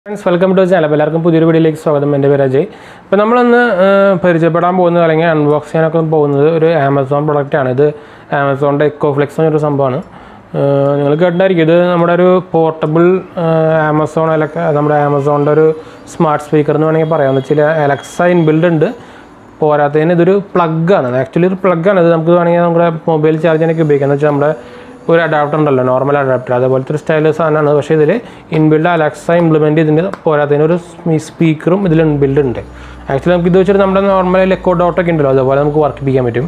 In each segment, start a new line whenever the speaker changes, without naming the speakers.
Friends welcome to channel അപ്പോൾ എല്ലാവർക്കും പുതിയൊരു വീഡിയോയിലേക്ക് സ്വാഗതം എൻ്റെ പേര് അജയ് അപ്പോൾ നമ്മളൊന്ന് ഏഹ്, പരിചയപ്പെടാൻ പോകുന്നത് അല്ലെങ്കിൽ അൺബോക്സ് ചെയ്യാനൊക്കെ പോകുന്നത് ഒരു ആമസോൺ പ്രൊഡക്റ്റാണ് ഇത് ആമസോണിൻ്റെ എക്കോ ഫ്ലെക്സ് എന്നൊരു സംഭവമാണ് ഏഹ്, നിങ്ങൾ കേട്ടിട്ടായിരിക്കും ഇത് നമ്മുടെ ഒരു പോർട്ടബിൾ ആമസോൺ അലക്ക നമ്മുടെ ആമസോണിൻ്റെ ഒരു സ്മാർട്ട് സ്പീക്കർ എന്ന് വേണമെങ്കിൽ പറയാം എന്ന് വെച്ചാൽ അലക്സ ഇൻബിൽഡ് ഉണ്ട് പോരാത്തതിന് ഇതൊരു പ്ലഗ്ഗാണ് ആക്ച്വലി ഒരു പ്ലഗ്ഗാണ് ഇത് നമുക്ക് വേണമെങ്കിൽ നമ്മുടെ മൊബൈൽ ചാർജിനൊക്കെ ഉപയോഗിക്കാം എന്ന് വെച്ചാൽ നമ്മുടെ ഒരു അഡാപ്റ്റർ ഉണ്ടല്ലോ നോർമൽ അഡാപ്റ്റർ അതേപോലത്തെ ഒരു സ്റ്റൈല് സാധനമാണ് പക്ഷേ ഇതിൽ ഇൻബിൽഡ് അലക്സ ഇംപ്ലിമെൻറ്റ് ഇതിൻ്റെ പോരാത്തതിന് ഒരു സ്പീക്കറും ഇതിൽ ഇൻബിൽഡ് ഉണ്ട് ആക്ച്വലി നമുക്ക് ഇത് വെച്ചിട്ട് നമ്മുടെ നോർമൽ എക്കോ ഡോട്ടൊക്കെ ഉണ്ടല്ലോ അതുപോലെ നമുക്ക് വർക്ക് ചെയ്യാൻ പറ്റും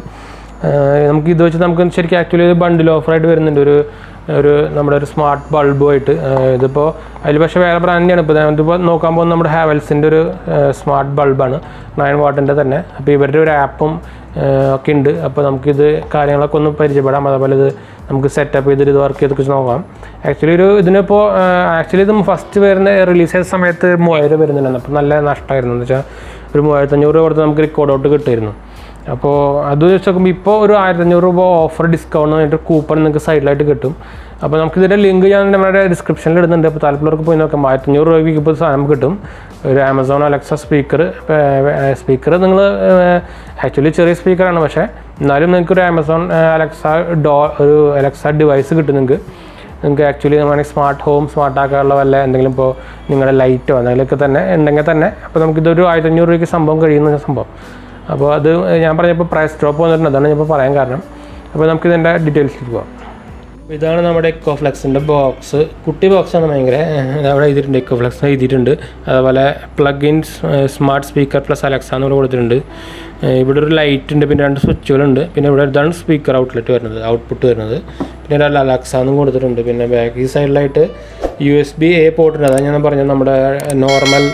ആഹ് നമുക്ക് ഇത് വെച്ച് നമുക്ക് ശരിക്കും ആക്ച്വലി ഒരു ബണ്ടിൽ ഓഫറായിട്ട് വരുന്നുണ്ട് ഒരു ഒരു നമ്മുടെ ഒരു സ്മാർട്ട് ബൾബുമായിട്ട് ഇതിപ്പോൾ അതിൽ പക്ഷേ വേറെ ബ്രാൻഡിൻ്റെയാണ് ഇപ്പോൾ ഇതിപ്പോൾ നോക്കാൻ പോകുന്നത് നമ്മുടെ ഹാവൽസിൻ്റെ ഒരു സ്മാർട്ട് ബൾബാണ് നയൻ വാട്ടിൻ്റെ തന്നെ അപ്പോൾ ഇവരുടെ ഒരു ആപ്പും ഒക്കെ ഉണ്ട് അപ്പോൾ നമുക്കിത് കാര്യങ്ങളൊക്കെ ഒന്ന് പരിചയപ്പെടാം അതേപോലെ ഇത് നമുക്ക് സെറ്റപ്പ് ചെയ്തിട്ട് ഇത് വർക്ക് ചെയ്തൊക്കെ നോക്കാം ആക്ച്വലി ഒരു ഇതിനിപ്പോൾ ആക്ച്വലി ഇത് ഫസ്റ്റ് വരുന്ന റിലീസ് ചെയ്ത സമയത്ത് മൂവായിരം രൂപ വരുന്നുണ്ടായിരുന്നു അപ്പോൾ നല്ല നഷ്ടമായിരുന്നു എന്ന് വെച്ചാൽ ഒരു മൂവായിരത്തഞ്ഞൂറ് രൂപ കൊടുത്ത് നമുക്ക് റെക്കോർഡ് ഔട്ട് കിട്ടുമായിരുന്നു അപ്പോൾ അത് വെച്ച് നോക്കുമ്പോൾ ഇപ്പോൾ ഒരു ആയിരത്തഞ്ഞൂറ് രൂപ ഓഫർ ഡിസ്കൗണ്ട് ആയിട്ട് കൂപ്പൺ നിങ്ങൾക്ക് സൈഡിലായിട്ട് കിട്ടും അപ്പോൾ നമുക്ക് ഇതിൻ്റെ ലിങ്ക് ഞാൻ നമ്മുടെ ഡിസ്ക്രിപ്ഷനിൽ ഇടുന്നുണ്ട് അപ്പോൾ താല്പര്യമുള്ളവർക്ക് പോയി നോക്കാം ആയിരത്തഞ്ഞൂറ് രൂപയ്ക്ക് ഇപ്പോൾ സാധനം കിട്ടും ഒരു ആമസോൺ അലക്സ സ്പീക്കർ സ്പീക്കർ നിങ്ങൾ ആക്ച്വലി ചെറിയ സ്പീക്കറാണ് പക്ഷേ എന്നാലും നിങ്ങൾക്ക് ഒരു ആമസോൺ അലക്സ ഡോ ഒരു അലക്സ ഡിവൈസ് കിട്ടും നിങ്ങൾക്ക് നിങ്ങൾക്ക് ആക്ച്വലി നമ്മുടെ സ്മാർട്ട് ഹോം സ്മാർട്ട് ആക്കാനുള്ള വല്ല എന്തെങ്കിലും ഇപ്പോൾ നിങ്ങളുടെ ലൈറ്റോ എന്തെങ്കിലുമൊക്കെ തന്നെ ഉണ്ടെങ്കിൽ തന്നെ അപ്പോൾ നമുക്കിതൊരു ആയിരത്തഞ്ഞൂറ് രൂപയ്ക്ക് സംഭവം കഴിയുന്ന സംഭവം അപ്പോൾ അത് ഞാൻ പറഞ്ഞപ്പോൾ പ്രൈസ് ഡ്രോപ്പ് വന്നിട്ടുണ്ട് അതാണ് ഞാൻ ഇപ്പോൾ പറയാൻ കാരണം അപ്പോൾ നമുക്ക് ഇതിൻ്റെ ഡീറ്റെയിൽസിലേക്ക് പോകാം അപ്പോൾ ഇതാണ് നമ്മുടെ എക്കോഫ്ലെക്സിൻ്റെ ബോക്സ് കുട്ടി ബോക്സാണ് ഭയങ്കര ഏഹ് അവിടെ എഴുതിയിട്ടുണ്ട് എക്കോഫ്ലെക്സ് എഴുതിയിട്ടുണ്ട് അതുപോലെ plug in smart speaker plus Alexa എന്ന് ഇവിടെ കൊടുത്തിട്ടുണ്ട് ഏഹ് ഇവിടെ ഒരു ലൈറ്റ് ഉണ്ട് പിന്നെ രണ്ട് സ്വിച്ചുകളുണ്ട് പിന്നെ ഇവിടെ ഇതാണ് സ്പീക്കർ ഔട്ട്ലെറ്റ് വരുന്നത് ഔട്ട്പുട്ട് വരുന്നത് പിന്നെ ഒരു അലക്സ എന്നും കൊടുത്തിട്ടുണ്ട് പിന്നെ ബാക്ക് ഈ സൈഡിലായിട്ട് യു എസ് ബി എ പോർട്ടുണ്ട് അതാണ് ഞാൻ പറഞ്ഞത് നമ്മുടെ നോർമൽ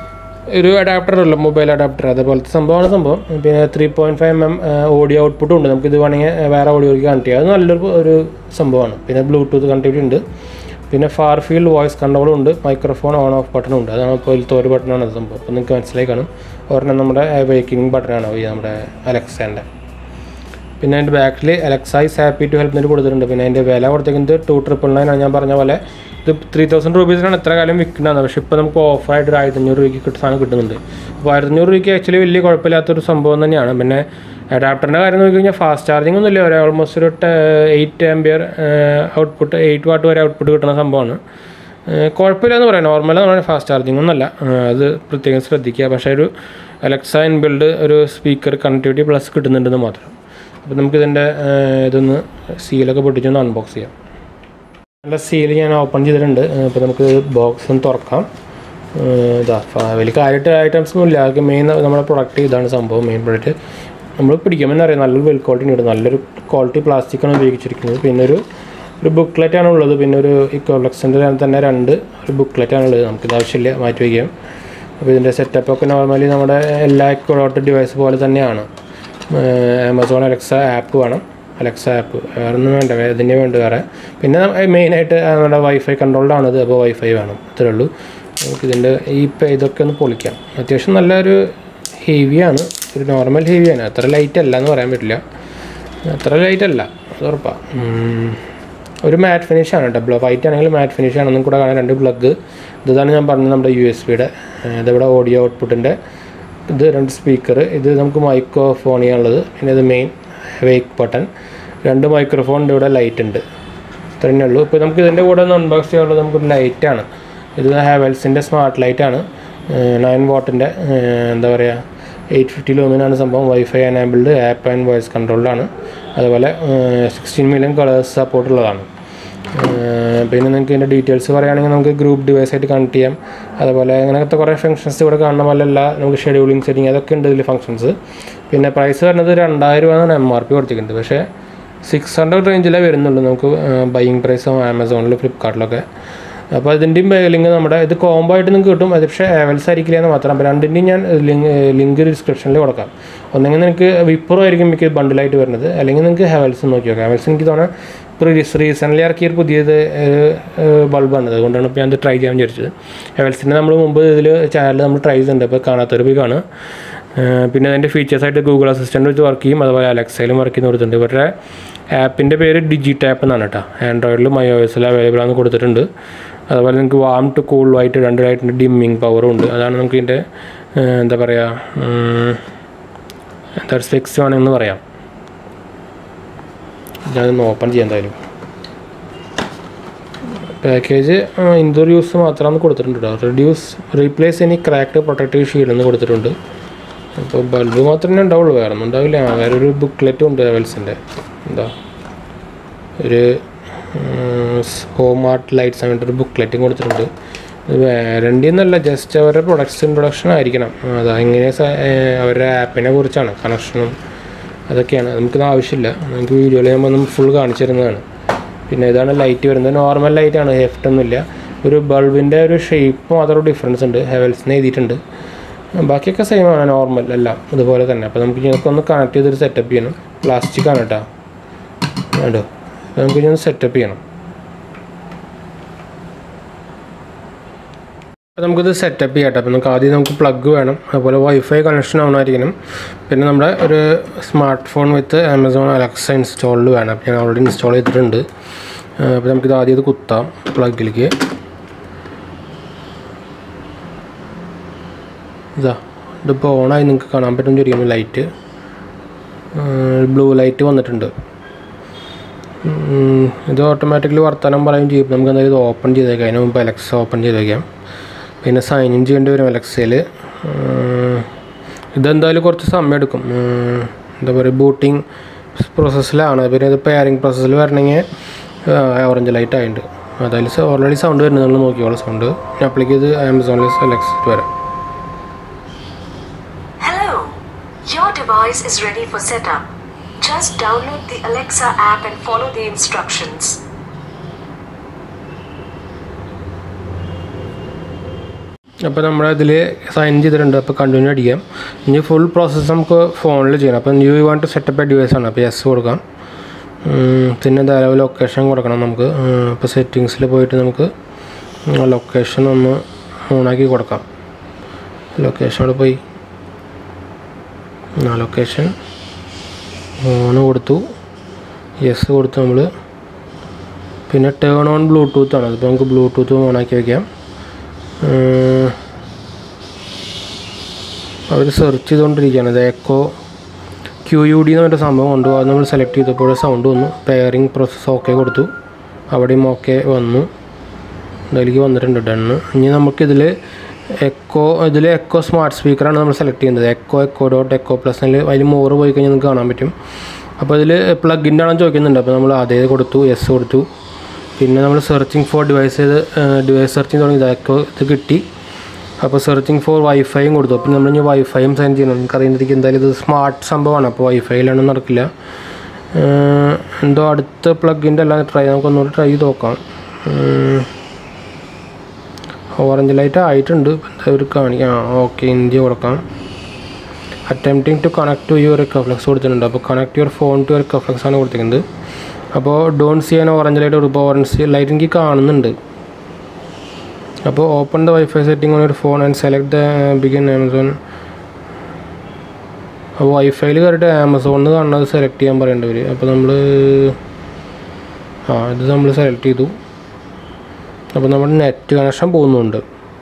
ഒരു അഡാപ്റ്റർ ഉള്ളു മൊബൈൽ അഡാപ്റ്റർ അതേപോലത്തെ സംഭവമാണ് സംഭവം പിന്നെ three point five M M audio ഔട്ട്പുട്ടും ഉണ്ട് നമുക്ക് ഇത് വേണമെങ്കിൽ വേറെ ഓഡിയോയ്ക്ക് കണക്ട് ചെയ്യാം അത് നല്ലൊരു ഒരു സംഭവമാണ് പിന്നെ ബ്ലൂടൂത്ത് കണക്ടിവിറ്റി ഉണ്ട് പിന്നെ ഫാർ ഫീൽഡ് വോയിസ് കൺട്രോളും ഉണ്ട് മൈക്രോഫോൺ ഓൺ ഓഫ് ബട്ടണും ഉണ്ട് അതാണ് ഇപ്പോൾ ഒരു ബട്ടണാണ് അത് സംഭവം അപ്പോൾ നിങ്ങൾക്ക് മനസ്സിലായി കാണും ഒരെണ്ണം നമ്മുടെ വേക്കിംഗ് ബട്ടണാണ് ഈ നമ്മുടെ അലക്സേൻ്റെ പിന്നെ അതിൻ്റെ ബാക്കിൽ അലക്സൈസ് ഹാപ്പി ടു ഹെൽപ്പ് എന്നിട്ട് കൊടുത്തിട്ടുണ്ട് പിന്നെ അതിൻ്റെ വില കൊടുത്തേക്കുന്നത് ടു ട്രിപ്പിൾ നയൻ ആണ് ഞാൻ പറഞ്ഞ പോലെ ഇത് ത്രീ തൗസൻഡ് റുപ്പീസിനാണ് എത്ര കാലം വിൽക്കുന്നത് പക്ഷേ ഇപ്പോൾ നമുക്ക് ഓഫറായിട്ട് ഒരു ആയിരത്തഞ്ഞൂറ് രൂപയ്ക്ക് കിട്ടുന്ന സാധനം കിട്ടുന്നുണ്ട് അപ്പോൾ ആയിരത്തഞ്ഞൂറ് രൂപയ്ക്ക് ആക്ച്വലി വലിയ കുഴപ്പമില്ലാത്തൊരു സംഭവം തന്നെയാണ് പിന്നെ അഡാപ്റ്ററിൻ്റെ കാര്യം നോക്കി കഴിഞ്ഞാൽ ഫാസ്റ്റ് ചാർജിങ് ഒന്നുമില്ല ഒരു ഓൾമോസ്റ്റ് ഒരു eight ampere output eight watt വരെ ഔട്ട്പുട്ട് കിട്ടുന്ന സംഭവമാണ് ഏഹ് കുഴപ്പമില്ല എന്ന് പറയാം നോർമലാണ് പറഞ്ഞാൽ ഫാസ്റ്റ് ചാർജിങ് ഒന്നല്ല ഏഹ് അത് പ്രത്യേകം ശ്രദ്ധിക്കുക പക്ഷേ ഒരു അലക്സ ഇൻബിൽഡ് ഒരു സ്പീക്കർ കണക്ടിവിറ്റി പ്ലസ് കിട്ടുന്നുണ്ടെന്ന് മാത്രം അപ്പോൾ നമുക്കിതിൻ്റെ ഇതൊന്ന് സീലൊക്കെ പൊട്ടിച്ചൊന്ന് അൺബോക്സ് ചെയ്യാം നല്ല സീൽ ഞാൻ ഓപ്പൺ ചെയ്തിട്ടുണ്ട് അപ്പോൾ നമുക്ക് ബോക്സ് ഒന്ന് തുറക്കാം ഏഹ് ഇതാ ഫ- വലിയ കാര്യമായിട്ട് ഐറ്റംസ് ഒന്നും ഇല്ല ആകെ മെയിൻ നമ്മുടെ പ്രൊഡക്റ്റ് ഇതാണ് സംഭവം മെയിൻ പ്രൊഡക്റ്റ് നമ്മൾ പിടിക്കുമ്പോൾ തന്നെ അറിയാം നല്ലൊരു വെൽ ക്വാളിറ്റി ഉണ്ട് നല്ലൊരു ക്വാളിറ്റി പ്ലാസ്റ്റിക്കാണ് ഉപയോഗിച്ചിരിക്കുന്നത് പിന്നെ ഒരു ഒരു ബുക്ക്ലെറ്റ് ആണ് ഉള്ളത് പിന്നെ ഒരു ഇക്കോളക്സിൻ്റെ തന്നെ രണ്ട് ഒരു ബുക്ക്ലെറ്റ് ആണ് ഉള്ളത് നമുക്കിത് ആവശ്യമില്ല മാറ്റി വയ്ക്കാം അപ്പോൾ ഇതിൻ്റെ സെറ്റപ്പൊക്കെ നോർമലി നമ്മുടെ എല്ലാ ഇക്കോളോട്ട് ഡിവൈസ് പോലെ തന്നെയാണ് ആമസോൺ അലക്സ ആപ്പ് വേണം അലക്സ ആപ്പ് വേറെ ഒന്നും വേണ്ട വേ- ഇതിൻ്റെ വേണ്ട വേറെ പിന്നെ മെയിനായിട്ട് നമ്മുടെ വൈഫൈ കൺട്രോൾഡാണിത് അപ്പോൾ വൈഫൈ വേണം അത്രേ ഉള്ളൂ നമുക്കിതിൻ്റെ ഈ ഇപ്പം ഇതൊക്കെ ഒന്ന് പൊളിക്കാം അത്യാവശ്യം നല്ലൊരു ഹെവിയാണ് ഒരു നോർമൽ ഹെവിയാണ് അത്ര ലൈറ്റ് അല്ല എന്ന് പറയാൻ പറ്റില്ല അത്ര ലൈറ്റ് അല്ല അത് ഉറപ്പാണ് ഒരു മാറ്റ് ഫിനിഷ് ആണ് ഡബിൾ വൈറ്റ് ആണെങ്കിൽ മാറ്റ് ഫിനിഷ് ആണെന്നും കൂടെ കാണാൻ രണ്ട് പ്ലഗ് ഇതാണ് ഞാൻ പറഞ്ഞത് നമ്മുടെ യു എസ് ബിയുടെ ഇതിവിടെ ഓഡിയോ ഔട്ട്പുട്ടിൻ്റെ ഇത് രണ്ട് സ്പീക്കർ ഇത് നമുക്ക് മൈക്രോഫോൺ ചെയ്യാനുള്ളത് പിന്നെ ഇത് മെയിൻ വേക്ക് ബട്ടൺ രണ്ട് മൈക്രോഫോൺ ഇവിടെ ലൈറ്റ് ഉണ്ട് ഇത്രയേ ഉള്ളൂ ഇപ്പോൾ നമുക്ക് ഇതിൻ്റെ കൂടെ ഒന്ന് അൺബോക്സ് ചെയ്യാനുള്ളത് നമുക്കൊരു ലൈറ്റാണ് ഇത് ഹാവൽസിൻ്റെ സ്മാർട്ട് ലൈറ്റാണ് നയൻ വാട്ടിൻ്റെ എന്താ പറയുക എയ്റ്റ് ഫിഫ്റ്റി ലൂമിനാണ് സംഭവം wifi enabled app and voice കൺട്രോൾഡാണ് അതുപോലെ സിക്സ്റ്റീൻ മില്യൺ കളേഴ്സ് സപ്പോർട്ടുള്ളതാണ് ഏഹ് പിന്നെ നിങ്ങൾക്ക് ഇതിൻ്റെ ഡീറ്റെയിൽസ് പറയുകയാണെങ്കിൽ നമുക്ക് ഗ്രൂപ്പ് ഡിവൈസ് ആയിട്ട് കണക്ട് ചെയ്യാം അതുപോലെ അങ്ങനത്തെ കുറേ ഫംഗ്ഷൻസ് ഇവിടെ കാണുന്ന പോലെയല്ല നമുക്ക് ഷെഡ്യൂളിംഗ് സെറ്റിംഗ് അതൊക്കെ ഉണ്ട് ഇതിൽ ഫംഗ്ഷൻസ് പിന്നെ പ്രൈസ് വരുന്നത് രണ്ടായിരം രൂപയാണ് എം ആർ പി കൊടുത്തിരിക്കുന്നത് പക്ഷേ സിക്സ് ഹൺഡ്രഡ് റേഞ്ചിലേ വരുന്നുള്ളൂ നമുക്ക് ബൈയിങ് പ്രൈസ് ആമസോണിൽ ഫ്ലിപ്കാർട്ടിലൊക്കെ അപ്പോൾ അതിൻ്റെയും ലിങ്ക് നമ്മുടെ ഇത് കോംബോ ആയിട്ട് നിങ്ങൾക്ക് കിട്ടും അത് പക്ഷേ ആവൽസ് ആയിരിക്കില്ല എന്ന് മാത്രം അപ്പോൾ രണ്ടിൻ്റെയും ഞാൻ ലിങ്ക് ലിങ്ക് ഡിസ്ക്രിപ്ഷനിൽ കൊടുക്കാം ഒന്നെങ്കിൽ നിങ്ങൾക്ക് വിപ്രോ ആയിരിക്കും മിക്ക ബണ്ടിലായിട്ട് വരുന്നത് അല്ലെങ്കിൽ നിങ്ങൾക്ക് ഹാവൽസ് നോക്കി നോക്കാം ഹാവൽസ് എനിക്ക് തോന്നുന്നത് ഇപ്പോൾ റീസെൻ്റ്ലി ഇറക്കിയ ഒരു പുതിയത് ബൾബാണ് അതുകൊണ്ടാണ് ഇപ്പോൾ ഞാൻ ഇത് ട്രൈ ചെയ്യാൻ വിചാരിച്ചത് ഹാവൽസിൻ്റെ നമ്മൾ മുമ്പ് ഇതിൽ ചാനലിൽ നമ്മൾ ട്രൈ ചെയ്തിട്ടുണ്ട് അപ്പോൾ കാണാത്തവർ പോയി കാണുക ഏഹ് പിന്നെ അതിൻ്റെ ഫീച്ചേഴ്സായിട്ട് ഗൂഗിൾ അസിസ്റ്റൻ്റ് വെച്ച് വർക്ക് ചെയ്യും അതുപോലെ അലക്സയിലും വർക്ക് ചെയ്യുന്ന കൊടുത്തിട്ടുണ്ട് ഇവരുടെ ആപ്പിൻ്റെ പേര് ഡിജി ടാപ്പ് എന്നാണ് കേട്ടോ ആൻഡ്രോയിഡിലും ഐ ഒ എസിലും അവൈലബിൾ ആണെന്ന് കൊടുത്തിട്ടുണ്ട് അതുപോലെ നിങ്ങൾക്ക് വാം ടു കൂൾ ആയിട്ട് രണ്ടായിട്ട് ഡിമ്മിങ് പവറും ഉണ്ട് അതാണ് നമുക്ക് ഇതിൻ്റെ എന്താ പറയുക എന്താ സ്പെക്സ് വേണമെന്ന് പറയാം ഞാനൊന്ന് ഓപ്പൺ ചെയ്യാം എന്തായാലും പാക്കേജ് ഇൻഡോർ യൂസ് മാത്രമാണ് കൊടുത്തിട്ടുണ്ട് കേട്ടോ reduce replace any cracked protective shield എന്ന് കൊടുത്തിട്ടുണ്ട് അപ്പോൾ ബൾബ് മാത്രമേ ഉണ്ടാവുള്ളൂ വേറെ ഒന്നും ഉണ്ടാവില്ല ആ, വേറെ ഒരു ബുക്ക്ലെറ്റും ഉണ്ട് ലെവൽസിൻ്റെ എന്താ ഒരു ഹോം ആർട്ട് ലൈറ്റ്സ് അങ്ങനത്തെ ഒരു ബുക്ക്ലെറ്റും കൊടുത്തിട്ടുണ്ട് ഇത് വാറണ്ടി എന്നല്ല ജസ്റ്റ് അവരുടെ പ്രൊഡക്ട്സ് ഇൻട്രൊഡക്ഷൻ ആയിരിക്കണം അതാ എങ്ങനെ സ- ഏർ അവരുടെ ആപ്പിനെ കുറിച്ചാണ് കണക്ഷനും അതൊക്കെയാണ് നമുക്കിത് ആവശ്യമില്ല നമുക്ക് വീഡിയോയിൽ ഞാൻ വന്ന് ഫുൾ കാണിച്ചു തരുന്നതാണ് പിന്നെ ഇതാണ് ലൈറ്റ് വരുന്നത് നോർമൽ ലൈറ്റാണ് ഹെഫ്റ്റ് ഒന്നുമില്ല ഒരു ബൾബിൻ്റെ ഒരു ഷേപ്പ് മാത്രം ഡിഫറൻസ് ഉണ്ട് ഹെവൽസിന് എഴുതിയിട്ടുണ്ട് ബാക്കിയൊക്കെ സെയിം ആണ് നോർമൽ എല്ലാം ഇതുപോലെ തന്നെ അപ്പോൾ നമുക്ക് ഇതിനൊക്കെ ഒന്ന് കണക്ട് ചെയ്തൊരു സെറ്റപ്പ് ചെയ്യണം പ്ലാസ്റ്റിക് ആണ് കേട്ടോ വേണ്ടോ നമുക്ക് ഇനി ഒന്ന് സെറ്റപ്പ് ചെയ്യണം അപ്പോൾ നമുക്കിത് സെറ്റപ്പ് ചെയ്യട്ടെ അപ്പോൾ നമുക്ക് ആദ്യം നമുക്ക് പ്ലഗ് വേണം അതുപോലെ വൈഫൈ കണക്ഷൻ ആവണമായിരിക്കണം പിന്നെ നമ്മുടെ ഒരു smartphone with Amazon Alexa installed വേണം അപ്പോൾ ഞാൻ ഓൾറെഡി ഇൻസ്റ്റാൾ ചെയ്തിട്ടുണ്ട് ആ, അപ്പോൾ നമുക്കിത് ആദ്യം ഇത് കുത്താം പ്ലഗിലേക്ക് ഇതാ ഇതിപ്പോൾ ഓണായി നിങ്ങൾക്ക് കാണാൻ പറ്റും ചോദിക്കുന്നു ലൈറ്റ് ബ്ലൂ ലൈറ്റ് വന്നിട്ടുണ്ട് ഉം, ഇത് ഓട്ടോമാറ്റിക്കലി വർത്തമാനം പറയും ചെയ്യും നമുക്ക് എന്തായാലും ഇത് ഓപ്പൺ ചെയ്തേക്കാം അതിന് മുമ്പ് അലക്സ ഓപ്പൺ ചെയ്ത് വയ്ക്കാം പിന്നെ സൈൻ ഇൻ ചെയ്യേണ്ടി വരും അലക്സയിൽ ഇതെന്തായാലും കുറച്ച് സമയം എടുക്കും ഉം, എന്താ പറയുക ബൂട്ടിങ് പ്രോസസ്സിലാണ് പിന്നെ ഇത് പെയറിങ് പ്രോസസ്സിൽ വരണമെങ്കിൽ ഓറഞ്ച് ലൈറ്റ് ആയിട്ടുണ്ട് അതായത് ഓൾറെഡി സൗണ്ട് വരുന്നത് നമ്മൾ നോക്കിയോളാം സൗണ്ട് ഞാൻ അപ്പോഴേക്ക് ഇത് ആമസോണിൽ അലക്സ വരാം
Hello, your device is ready for setup. Just download the Alexa app and follow the instructions.
അപ്പോൾ നമ്മൾ അതിൽ സൈൻ ചെയ്തിട്ടുണ്ട് അപ്പോൾ കണ്ടിന്യൂ അടിക്കാം ഇനി ഫുൾ പ്രോസസ്സ് നമുക്ക് ഫോണിൽ ചെയ്യണം അപ്പോൾ you want to setup a device ആണ് അപ്പോൾ എസ് കൊടുക്കാം ഉം, പിന്നെ ധാരാളം ലൊക്കേഷൻ കൊടുക്കണം നമുക്ക് ഉം, ഇപ്പോൾ സെറ്റിങ്സിൽ പോയിട്ട് നമുക്ക് ലൊക്കേഷൻ ഒന്ന് ഓണാക്കി കൊടുക്കാം ലൊക്കേഷൻ അവിടെ പോയി ആ ലൊക്കേഷൻ ഓൺ കൊടുത്തു യെസ് കൊടുത്തു നമ്മൾ പിന്നെ ടേൺ ഓൺ ബ്ലൂടൂത്ത് ആണ് അതിപ്പോൾ നമുക്ക് ബ്ലൂടൂത്ത് ഓണാക്കി വയ്ക്കാം അവർ സെർച്ച് ചെയ്തുകൊണ്ടിരിക്കുകയാണ് ഇത് എക്കോ ക്യു യു ഡി എന്ന് പറഞ്ഞ സംഭവം കൊണ്ട് അത് നമ്മൾ സെലക്ട് ചെയ്തപ്പോൾ സൗണ്ട് വന്നു പെയറിങ് പ്രോസസ്സ് ഓക്കെ കൊടുത്തു അവിടെയും ഓക്കെ വന്നു ഇതിലേക്ക് വന്നിട്ടുണ്ട് ഡണ്ണ് ഇനി നമുക്കിതിൽ എക്കോ ഇതിൽ എക്കോ സ്മാർട്ട് സ്പീക്കറാണ് നമ്മൾ സെലക്ട് ചെയ്യുന്നത് echo echo dot echo plus അതിൽ മോറ് പോയി കഴിഞ്ഞാൽ നിങ്ങൾക്ക് കാണാൻ പറ്റും അപ്പോൾ ഇതിൽ പ്ലഗിൻ്റെ ആണെന്ന് ചോദിക്കുന്നുണ്ട് അപ്പോൾ നമ്മൾ അതേ കൊടുത്തു യെസ് കൊടുത്തു പിന്നെ നമ്മൾ സെർച്ചിങ് ഫോർ ഡിവൈസ് ചെയ്ത് ഡിവൈസ് സെർച്ചിങ് തുടങ്ങി ഇതൊക്കെ ഇത് കിട്ടി അപ്പോൾ സെർച്ചിങ് ഫോർ വൈഫൈയും കൊടുത്തു അപ്പോൾ നമ്മൾ ഇനി വൈഫൈയും സെൻഡ് ചെയ്യണം നമുക്ക് അറിയുന്നതിലേക്ക് എന്തായാലും ഇത് സ്മാർട്ട് സംഭവമാണ് അപ്പോൾ വൈഫൈയിലാണ് നടക്കില്ല ഏഹ് എന്തോ അടുത്ത പ്ലഗിൻ്റെ എല്ലാം ട്രൈ നമുക്കൊന്നുകൂടി ട്രൈ ചെയ്ത് നോക്കാം ഓറഞ്ച് ലൈറ്റ് ആയിട്ടുണ്ട് എന്താ ഒരു കാണിക്കാം ഓക്കെ ഇന്ത്യ കൊടുക്കാം attempting to connect to your Echo Flex കൊടുത്തിട്ടുണ്ട് അപ്പോൾ connect your phone to your Echo Flex ആണ് കൊടുത്തിരിക്കുന്നത് അപ്പോൾ don't see an orange light കൊടുക്കുക ഓറഞ്ച് ലൈറ്റ് എനിക്ക് കാണുന്നുണ്ട് അപ്പോൾ open the wifi setting on your phone and select the begin Amazon അപ്പോൾ വൈഫൈയിൽ കയറിയിട്ട് ആമസോണിൽ കാണുന്നത് സെലക്ട് ചെയ്യാൻ പറയേണ്ടവർ അപ്പോൾ നമ്മൾ ആ ഇത് നമ്മൾ സെലക്ട് ചെയ്തു അപ്പോൾ നമ്മുടെ നെറ്റ് കണക്ഷൻ പോകുന്നുണ്ട്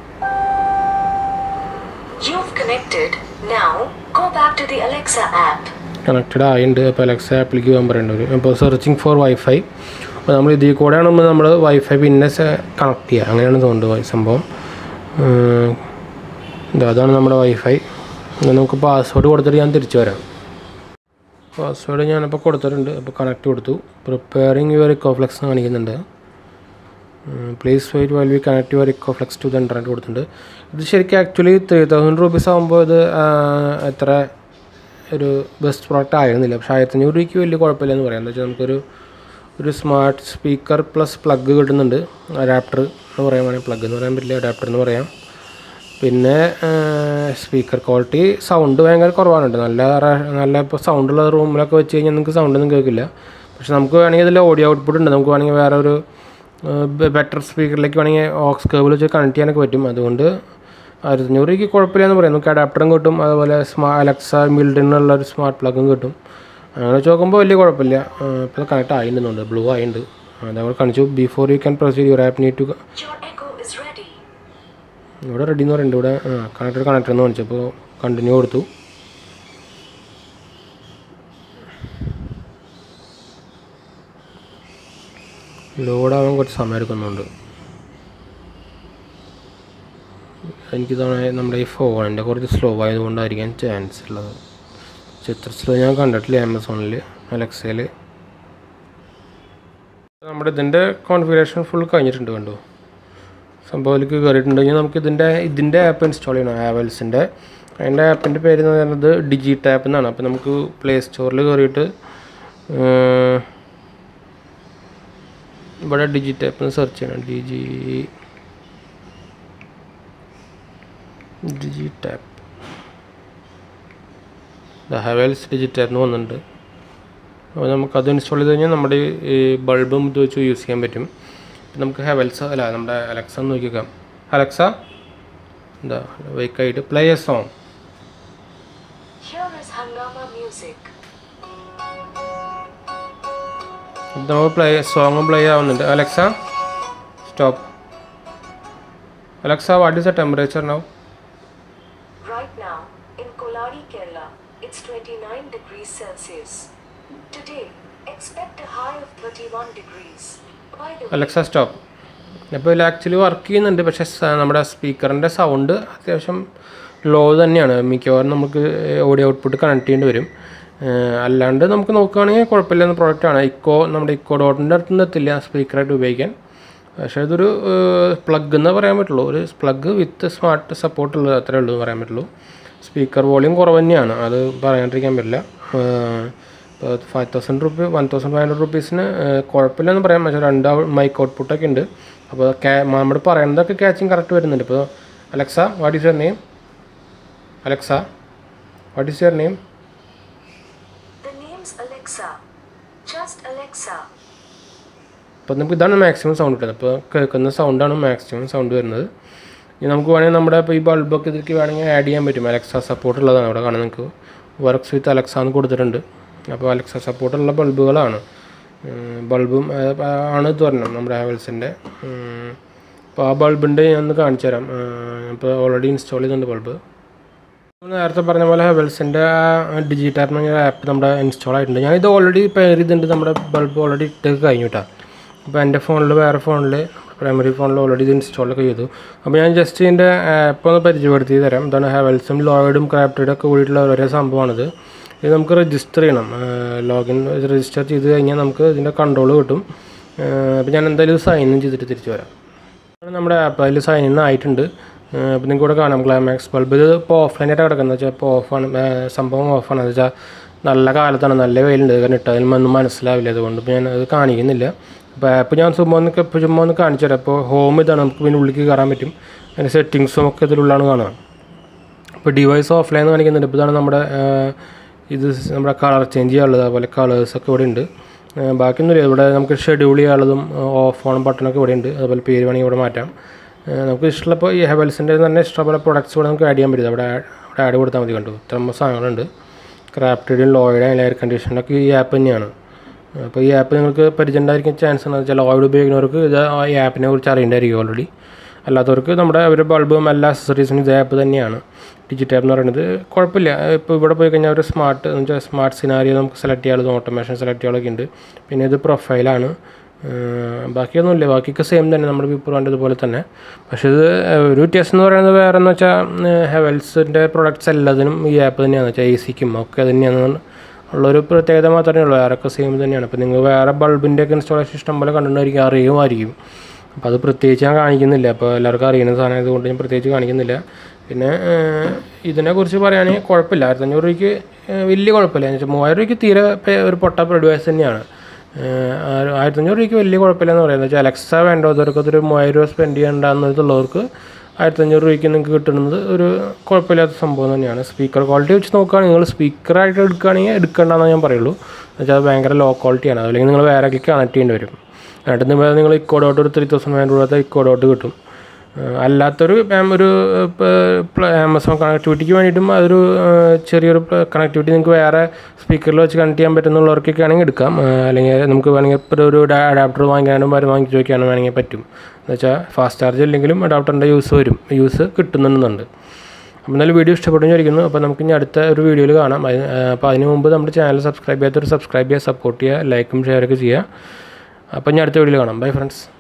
You've connected. Now, go back to the Alexa app.
Connected ആയിട്ടുണ്ട് അപ്പോൾ അലക്സ ആപ്പിലേക്ക് പോകാൻ പറയേണ്ടവർ അപ്പോൾ സെർച്ചിങ് ഫോർ വൈഫൈ അപ്പോൾ നമ്മൾ ഇതിൽ കൂടെയാണ് നമ്മൾ വൈഫൈ പിന്നെ കണക്ട് ചെയ്യുക അങ്ങനെയാണ് തോന്നുന്നത് സംഭവം ഉം, ഇത് അതാണ് നമ്മുടെ വൈഫൈ എന്നാൽ നമുക്ക് പാസ്വേഡ് കൊടുത്തിട്ട് ഞാൻ തിരിച്ചു വരാം പാസ്വേഡ് ഞാനിപ്പോൾ കൊടുത്തിട്ടുണ്ട് അപ്പോൾ കണക്ട് കൊടുത്തു പ്രിപ്പയറിങ് യുവർ ഇക്കോഫ്ലെക്സ് കാണിക്കുന്നുണ്ട് please wait while we connect your Echo Flex to the internet കൊടുത്തിട്ടുണ്ട് ഇത് ശരിക്കും ആക്ച്വലി ത്രീ തൗസൻഡ് റുപ്പീസ് ആകുമ്പോൾ ഇത് ആ, എത്ര ഒരു ബെസ്റ്റ് പ്രോഡക്റ്റ് ആയിരുന്നില്ല പക്ഷേ ആയിരത്തഞ്ഞൂറ് രൂപയ്ക്ക് വലിയ കുഴപ്പമില്ല എന്ന് പറയാം എന്താ വെച്ചാൽ നമുക്കൊരു ഒരു സ്മാർട്ട് സ്പീക്കർ പ്ലസ് പ്ലഗ് കിട്ടുന്നുണ്ട് അഡാപ്റ്റർ എന്ന് പറയാൻ വേണമെങ്കിൽ പ്ലഗ് എന്ന് പറയാൻ പറ്റില്ല അഡാപ്റ്റർ എന്ന് പറയാം പിന്നെ സ്പീക്കർ ക്വാളിറ്റി സൗണ്ട് ഭയങ്കര കുറവാണ് കേട്ടോ നല്ല റ- നല്ല ഇപ്പോൾ സൗണ്ടുള്ള റൂമിലൊക്കെ വെച്ച് കഴിഞ്ഞാൽ നിങ്ങൾക്ക് സൗണ്ടൊന്നും കേൾക്കില്ല പക്ഷെ നമുക്ക് വേണമെങ്കിൽ ഇതിൽ ഓഡിയോ ഔട്ട്പുട്ട് ഉണ്ട് നമുക്ക് വേണമെങ്കിൽ വേറെ ഒരു ബെറ്റർ സ്പീക്കറിലേക്ക് വേണമെങ്കിൽ ഓക്സ് കേബിൾ വെച്ച് കണക്ട് ചെയ്യാനൊക്കെ പറ്റും അതുകൊണ്ട് ആയിരത്തഞ്ഞൂറ് രൂപയ്ക്ക് കുഴപ്പമില്ല എന്ന് പറയാം നമുക്ക് അഡാപ്റ്ററും കിട്ടും അതുപോലെ സ്മാ അലക്സ ബിൽഡിനുള്ള ഒരു സ്മാർട്ട് പ്ലഗും കിട്ടും അങ്ങനെ വെച്ച് നോക്കുമ്പോൾ വലിയ കുഴപ്പമില്ല ഇപ്പോൾ കണക്ട് ആയിട്ടുണ്ടെന്നുണ്ട് ബ്ലൂ ആയിട്ടുണ്ട് അതേപോലെ കാണിച്ചു before you can proceed your app need to
Your
ഇവിടെ റെഡി എന്ന് പറയുന്നുണ്ട് ഇവിടെ കണക്റ്റഡ് കണക്റ്റർ എന്ന് കാണിച്ചപ്പോൾ കണ്ടിന്യൂ കൊടുത്തു ലോഡാവാൻ കുറച്ച് സമയം എടുക്കുന്നുണ്ട് എനിക്ക് തോന്നുന്നത് നമ്മുടെ ഈ ഫോണിൻ്റെ കുറച്ച് സ്ലോ ആയതുകൊണ്ടായിരിക്കാൻ ചാൻസ് ഉള്ളത് പക്ഷെ ഇത്ര സ്ലോ ഞാൻ കണ്ടിട്ടില്ല ആമസോണിൽ അലക്സയിൽ നമ്മുടെ ഇതിൻ്റെ കോൺഫിഗറേഷൻ ഫുൾ കഴിഞ്ഞിട്ടുണ്ട് കണ്ടു സംഭവത്തിലേക്ക് കയറിയിട്ടുണ്ടെങ്കിൽ നമുക്ക് ഇതിൻ്റെ ഇതിൻ്റെ ആപ്പ് ഇൻസ്റ്റാൾ ചെയ്യണം ആവൽസിൻ്റെ അതിൻ്റെ ആപ്പിൻ്റെ പേര് എന്ന് പറയുന്നത് ഡിജി ടാപ്പ് എന്നാണ് അപ്പോൾ നമുക്ക് പ്ലേ സ്റ്റോറിൽ കയറിയിട്ട് ഏർ, ഇവിടെ ഡിജി ടാപ്പ് എന്ന് സെർച്ച് ചെയ്യണം D G Digi Tap Havells Digi Tap എന്ന് വന്നിട്ടുണ്ട് അപ്പോൾ നമുക്ക് അത് ഇൻസ്റ്റാൾ ചെയ്ത് കഴിഞ്ഞാൽ നമ്മുടെ ഈ ബൾബും ഇത് വെച്ച് യൂസ് ചെയ്യാൻ പറ്റും ഇപ്പം നമുക്ക് ഹെവൽസ് അല്ല നമ്മുടെ അലക്സ എന്ന് നോക്കിക്കാം അലക്സ എന്താ വൈക്കായിട്ട് play a song
Here is Hangama music.
ഇത് നമുക്ക് പ്ലേ സോങ് പ്ലേ ആവുന്നുണ്ട് Alexa stop Alexa what is the temperature now
Right now, in Koladi, Kerala, it's 29 degrees Celsius. Today, expect a high of 31 degrees. By the way,
Alexa stop അപ്പോൾ ഇതിൽ actually work ചെയ്യുന്നുണ്ട് പക്ഷേ സ- നമ്മുടെ സ്പീക്കറിൻ്റെ sound അത്യാവശ്യം law തന്നെയാണ് മിക്കവാറും നമുക്ക് ഓഡിയോ ഔട്ട്പുട്ട് കണക്ട് ചെയ്യേണ്ടി വരും ഏഹ് അല്ലാണ്ട് നമുക്ക് നോക്കുകയാണെങ്കിൽ കുഴപ്പമില്ലാത്ത പ്രോഡക്റ്റാണ് ഇക്കോ നമ്മുടെ ഇക്കോ ഡോട്ടിൻ്റെ അടുത്ത് നിന്ന് എത്തില്ല സ്പീക്കറായിട്ട് ഉപയോഗിക്കാൻ പക്ഷേ ഇതൊരു പ്ലഗ് എന്ന് പറയാൻ പറ്റുള്ളൂ ഒരു പ്ലഗ് വിത്ത് സ്മാർട്ട് സപ്പോർട്ട് ഉള്ളത് അത്രേ ഉള്ളൂ എന്ന് പറയാൻ പറ്റുള്ളൂ സ്പീക്കർ വോളിയം കുറവ് തന്നെയാണ് അത് പറയാണ്ടിരിക്കാൻ പറ്റില്ല ഇപ്പോൾ five thousand rupee one thousand five hundred റുപ്പീസിന് കുഴപ്പമില്ലെന്ന് പറയാം പക്ഷേ രണ്ട് മൈക്ക് ഔട്ട്പുട്ടൊക്കെ ഉണ്ട് അപ്പോൾ ക്യാ നമ്മൾ പറയുന്നതൊക്കെ ക്യാച്ചിങ് കറക്റ്റ് വരുന്നുണ്ട് ഇപ്പോൾ Alexa what is your name Alexa what is your name
the name's Alexa. Just Alexa.
അപ്പോൾ നമുക്ക് ഇതാണ് മാക്സിമം സൗണ്ട് കിട്ടുന്നത് അപ്പോൾ കേൾക്കുന്ന സൗണ്ടാണ് മാക്സിമം സൗണ്ട് വരുന്നത് ഇനി നമുക്ക് വേണമെങ്കിൽ നമ്മുടെ ഇപ്പോൾ ഈ ബൾബൊക്കെ ഇതിലേക്ക് വേണമെങ്കിൽ ആഡ് ചെയ്യാൻ പറ്റും അലക്സ സപ്പോർട്ട് ഉള്ളതാണ് അവിടെ കാണാൻ നിങ്ങൾക്ക് വർക്ക്സ് വിത്ത് അലക്സ എന്ന് കൊടുത്തിട്ടുണ്ട് അപ്പോൾ അലക്സ സപ്പോർട്ടുള്ള ബൾബുകളാണ് ബൾബും ആണ് ഇത് പറഞ്ഞത് നമ്മുടെ ഹാവൽസിൻ്റെ അപ്പോൾ ആ ബൾബിൻ്റെ ഞാൻ ഒന്ന് കാണിച്ചു തരാം ഇപ്പോൾ ഓൾറെഡി ഇൻസ്റ്റാൾ ചെയ്തിട്ടുണ്ട് ബൾബ് നമ്മൾ നേരത്തെ പറഞ്ഞ പോലെ ഹെവൽസിൻ്റെ ഡിജിറ്റാപ്പ് എന്ന ആപ്പ് നമ്മുടെ ഇൻസ്റ്റാൾ ആയിട്ടുണ്ട് ഞാനിത് ഓൾറെഡി പെയർ ചെയ്തിട്ടുണ്ട് നമ്മുടെ ബൾബ് ഓൾറെഡി ഇട്ട് കഴിഞ്ഞു കേട്ടോ അപ്പോൾ എൻ്റെ ഫോണിൽ വേറെ ഫോണിൽ പ്രൈമറി ഫോണിൽ ഓൾറെഡി ഇത് ഇൻസ്റ്റാളൊക്കെ ചെയ്തു അപ്പോൾ ഞാൻ ജസ്റ്റ് ഇതിൻ്റെ ആപ്പ് ഒന്ന് പരിചയപ്പെടുത്തി തരാം ഇതാണ് ഹെവൽസും ലോയിഡും ക്രാഫ്റ്റഡും ഒക്കെ കൂടിയിട്ടുള്ള ഒരേ സംഭവമാണിത് ഇത് നമുക്ക് രജിസ്റ്റർ ചെയ്യണം ലോഗിൻ രജിസ്റ്റർ ചെയ്ത് കഴിഞ്ഞാൽ നമുക്ക് ഇതിൻ്റെ കൺട്രോൾ കിട്ടും അപ്പോൾ ഞാൻ എന്തായാലും സൈൻ ഇൻ ചെയ്തിട്ട് തിരിച്ചു വരാം ആണ് നമ്മുടെ ആപ്പ് അതിൽ സൈൻ ഇൻ ആയിട്ടുണ്ട് അപ്പോൾ നിങ്ങൾക്ക് ഇവിടെ കാണാം ക്ലൈമാക്സ് ബൾബ് ഇത് ഇപ്പോൾ ഓഫ്ലൈനായിട്ട് കിടക്കുന്നത് വെച്ചാൽ ഇപ്പോൾ ഓഫാണ് സംഭവം ഓഫാണ് എന്ന് വെച്ചാൽ നല്ല കാലത്താണ് നല്ല വെയിലുണ്ട് കാരണം ഇട്ടതിൽ ഒന്നും മനസ്സിലാവില്ല അതുകൊണ്ട് ഇപ്പോൾ ഞാൻ അത് കാണിക്കുന്നില്ല അപ്പോൾ ആപ്പ് ഞാൻ ചുമ്മാ ഒന്ന് ഇപ്പോൾ ചുമ്മാ ഒന്ന് കാണിച്ചു തരാം അപ്പോൾ ഹോം ഇതാണ് നമുക്ക് പിന്നെ ഉള്ളിലേക്ക് കയറാൻ പറ്റും അതിൻ്റെ സെറ്റിങ്സും ഒക്കെ ഇതിലുള്ളതാണ് കാണുക ഇപ്പോൾ ഡിവൈസ് ഓഫ്ലൈൻ എന്ന് കാണിക്കുന്നുണ്ട് ഇപ്പോൾ ഇതാണ് നമ്മുടെ ആ, ഇത് നമ്മുടെ കളർ ചേഞ്ച് ചെയ്യാനുള്ളത് അതുപോലെ കളേഴ്സൊക്കെ ഇവിടെ ഉണ്ട് ആ, ബാക്കിയൊന്നുമില്ല ഇവിടെ നമുക്ക് ഷെഡ്യൂൾ ചെയ്യാനുള്ളതും ഓഫ് ഓൺ ബട്ടണൊക്കെ ഇവിടെ ഉണ്ട് അതുപോലെ പേര് വേണമെങ്കിൽ ഇവിടെ മാറ്റാം ആ, നമുക്ക് ഇഷ്ടമുള്ളപ്പോൾ ഈ ഹെവൽസിൻ്റെ തന്നെ ഇഷ്ടംപോലെ പ്രൊഡക്ട്സ് ഇവിടെ നമുക്ക് ആഡ് ചെയ്യാൻ പറ്റും അവിടെ അവിടെ ആഡ് കൊടുത്താൽ മതി കണ്ടു ഇത്ര സാധനങ്ങളുണ്ട് ക്രാഫ്റ്റഡും ലോയിഡ് എയർ കണ്ടീഷനൊക്കെ ഈ ആപ്പ് തന്നെയാണ് അപ്പോൾ ഈ ആപ്പ് നിങ്ങൾക്ക് പരിചയം ഉണ്ടായിരിക്കാൻ ചാൻസ് എന്ന് വെച്ചാൽ ലോയിഡ് ഉപയോഗിക്കുന്നവർക്ക് ഇത് ആ ഈ ആപ്പിനെ കുറിച്ച് അറിയേണ്ടതായിരിക്കും ഓൾറെഡി അല്ലാത്തവർക്ക് നമ്മുടെ ഒരു ബൾബും എല്ലാ അക്സസറീസും ഇത് ആപ്പ് തന്നെയാണ് ഡിജിറ്റ് ആപ്പ് എന്ന് പറയുന്നത് കുഴപ്പമില്ല ഇപ്പോൾ ഇവിടെ പോയി കഴിഞ്ഞാൽ ഒരു സ്മാർട്ട് എന്ന് വെച്ചാൽ സ്മാർട്ട് സിനാരിയോ നമുക്ക് സെലക്ട് ചെയ്യാനുള്ളത് ഓട്ടോമേഷൻ സെലക്ട് ചെയ്യാനൊക്കെ ഉണ്ട് പിന്നെ ഇത് പ്രൊഫൈലാണ് ബാക്കിയൊന്നുമില്ല ബാക്കിയൊക്കെ സെയിം തന്നെ നമ്മുടെ വിപ്രോൻ്റെ ഇതുപോലെ തന്നെ പക്ഷേ ഇത് ഒരു വ്യത്യാസം എന്ന് പറയുന്നത് വേറെ എന്ന് വെച്ചാൽ ഹെവൽസിൻ്റെ പ്രൊഡക്ട്സ് എല്ലാത്തിനും ഈ ആപ്പ് തന്നെയാണ് വെച്ചാൽ എ സിക്കും ഒക്കെ തന്നെയാണ് ഉള്ളൊരു പ്രത്യേകത മാത്രമേ ഉള്ളൂ വേറൊക്കെ സെയിം തന്നെയാണ് അപ്പോൾ നിങ്ങൾ വേറെ ബൾബിൻ്റെ ഒക്കെ ഇൻസ്റ്റാളേഷൻ ഇഷ്ടം പോലെ കണ്ടിട്ടുണ്ടായിരിക്കും അറിയുമായിരിക്കും അപ്പോൾ അത് പ്രത്യേകിച്ച് ഞാൻ കാണിക്കുന്നില്ല അപ്പോൾ എല്ലാവർക്കും അറിയുന്ന സാധനം ആയതുകൊണ്ട് ഞാൻ പ്രത്യേകിച്ച് കാണിക്കുന്നില്ല പിന്നെ ഏഹ്, ഇതിനെക്കുറിച്ച് പറയുകയാണെങ്കിൽ കുഴപ്പമില്ല ആയിരത്തഞ്ഞൂറ് രൂപയ്ക്ക് ഏഹ്, വലിയ കുഴപ്പമില്ല എന്ന് വെച്ചാൽ മൂവായിരം രൂപയ്ക്ക് തീരെ പേ- ഒരു പൊട്ട പ്രൊഡ്യൂസ് തന്നെയാണ് ഏഹ്, ആ- ആയിരത്തഞ്ഞൂറ് രൂപയ്ക്ക് വലിയ കുഴപ്പമില്ല എന്ന് പറയുന്നത് വെച്ചാൽ അലക്സ വേണ്ടവർക്ക് ഒരു മൂവായിരം രൂപ സ്പെൻഡ് ചെയ്യണ്ടെന്നുള്ളവർക്ക് ആയിരത്തഞ്ഞൂറ് രൂപയ്ക്ക് നിങ്ങൾക്ക് കിട്ടുന്നത് ഒരു കുഴപ്പമില്ലാത്ത സംഭവം തന്നെയാണ് സ്പീക്കർ ക്വാളിറ്റി വെച്ച് നോക്കുകയാണെങ്കിൽ നിങ്ങൾ സ്പീക്കറായിട്ട് എടുക്കുകയാണെങ്കിൽ എടുക്കേണ്ടെന്ന് ഞാൻ പറയുള്ളൂ എന്നുവെച്ചാൽ അത് ഭയങ്കര ലോ ക്വാളിറ്റിയാണ് അല്ലെങ്കിൽ നിങ്ങൾ വേറെ കണക്ട് ചെയ്യേണ്ടി വരും എന്നിട്ട് നിങ്ങൾ നിങ്ങൾ ഇക്കോഡോട്ട് ഒരു three thousand five hundred Echo Dot കിട്ടും ഏഹ് അല്ലാത്തൊരു ആം- ഒരു ഇപ്പോൾ ആമസോൺ കണക്ടിവിറ്റിക്ക് വേണ്ടിയിട്ടും അതൊരു ഏഹ് ചെറിയൊരു കണക്ടിവിറ്റി നിങ്ങൾക്ക് വേറെ സ്പീക്കറിൽ വെച്ച് കണക്ട് ചെയ്യാൻ പറ്റുന്നുള്ളവർക്കൊക്കെ ആണെങ്കിൽ എടുക്കാം ഏഹ് അല്ലെങ്കിൽ നമുക്ക് വേണമെങ്കിൽ ഇപ്പോൾ ഒരു അഡാപ്റ്റർ വാങ്ങിക്കാനും വരെ വാങ്ങിച്ച് വയ്ക്കാനും വേണമെങ്കിൽ പറ്റും എന്ന് വെച്ചാൽ ഫാസ്റ്റ് ചാർജ് ഇല്ലെങ്കിലും അഡാപ്റ്ററിൻ്റെ യൂസ് വരും യൂസ് കിട്ടുന്നുണ്ട് അപ്പോൾ എന്നാലും വീഡിയോ ഇഷ്ടപ്പെട്ടു വിചാരിക്കുന്നു അപ്പോൾ നമുക്ക് ഇനി അടുത്ത ഒരു വീഡിയോയിൽ കാണാം അതിന് ഏഹ് അപ്പോൾ അതിന് മുമ്പ് നമ്മുടെ ചാനൽ സബ്സ്ക്രൈബ് ചെയ്യാത്തൊരു സബ്സ്ക്രൈബ് ചെയ്യുക സപ്പോർട്ട് ചെയ്യുക ലൈക്കും ഷെയറൊക്കെ ചെയ്യുക അപ്പോൾ ഇനി അടുത്ത വീഡിയോയിൽ കാണാം ബൈ ഫ്രണ്ട്സ്